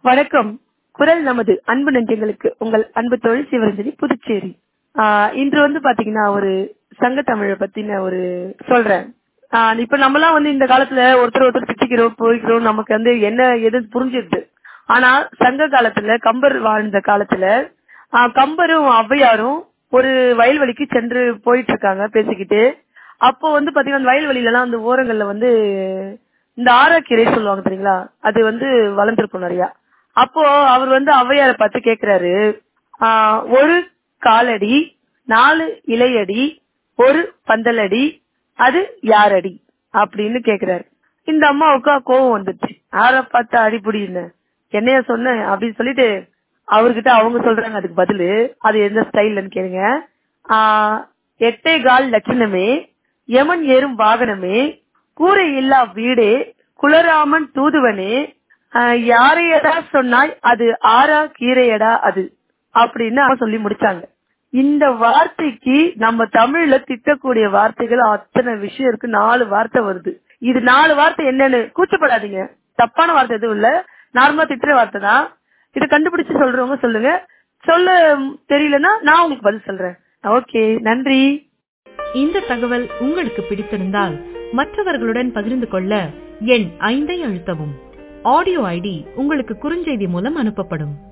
வணக்கம் குரல் நமது அன்பு நெஞ்சங்களுக்கு உங்கள் அன்பு தொழில் சிவரஞ்சனி புதுச்சேரி ஆஹ் இன்று வந்து பாத்தீங்கன்னா ஒரு சங்க தமிழை பத்தின ஒரு சொல்றேன் ஆஹ் இப்ப நம்மலாம் வந்து இந்த காலத்துல ஒருத்தர் ஒருத்தர் திட்டிக்கிறோம் போய்க்கிறோம் நமக்கு வந்து என்ன எது புரிஞ்சிருது ஆனா சங்க காலத்துல கம்பர் வாழ்ந்த காலத்துல ஆஹ் கம்பரும் ஔவையாரும் ஒரு வயல்வெளிக்கு சென்று போயிட்டு இருக்காங்க பேசிக்கிட்டு அப்போ வந்து பாத்தீங்கன்னா அந்த வயல்வெளியில எல்லாம் அந்த ஓரங்கள்ல வந்து இந்த ஆராக்கீரை சொல்லுவாங்க தெரியுங்களா அது வந்து வளர்ந்துருக்கும் நிறைய அப்போ அவர் வந்து ஔவையாரை பார்த்து கேக்குறாரு ஆஹ் ஒரு காலடி நாலு இலையடி ஒரு பந்தலடி அது யாரடி அப்படின்னு கேக்குறாரு இந்த அம்மாவுக்கு கோவம் வந்துச்சு யார பார்த்தா அடிப்படின்னு என்னைய சொன்ன அப்படின்னு சொல்லிட்டு அவர்கிட்ட அவங்க சொல்றாங்க அதுக்கு பதிலு அது எந்த ஸ்டைல்லன்னு கேளுங்க ஆஹ் எட்டே கால் லட்சணமே யமன் ஏறும் வாகனமே கூரை இல்லா வீடே குலராமன் தூதுவனே ஆஹ் யாரையடா சொன்னாய் அது ஆறா கீரையடா அது அப்படின்னு அவன் சொல்லி முடிச்சாங்க இந்த வார்த்தைக்கு நம்ம தமிழ்ல திட்டக்கூடிய வார்த்தைகள் அத்தனை விஷயம் இருக்கு நாலு வார்த்தை வருது இது நாலு வார்த்தை என்னன்னு கூச்சப்படாதீங்க தப்பான வார்த்தை எதுவும் இல்ல நார்மலா திட்டுற வார்த்தை தான் இதை கண்டுபிடிச்சு சொல்றவங்க சொல்லுங்க சொல்ல தெரியலன்னா நான் உங்களுக்கு பதில் சொல்றேன் ஓகே நன்றி இந்த தகவல் உங்களுக்கு பிடித்திருந்தால் மற்றவர்களுடன் பகிர்ந்து கொள்ள எண் ஐந்தை அழுத்தவும் ஆடியோ ஐடி உங்களுக்கு குறுஞ்செய்தி மூலம் அனுப்பப்படும்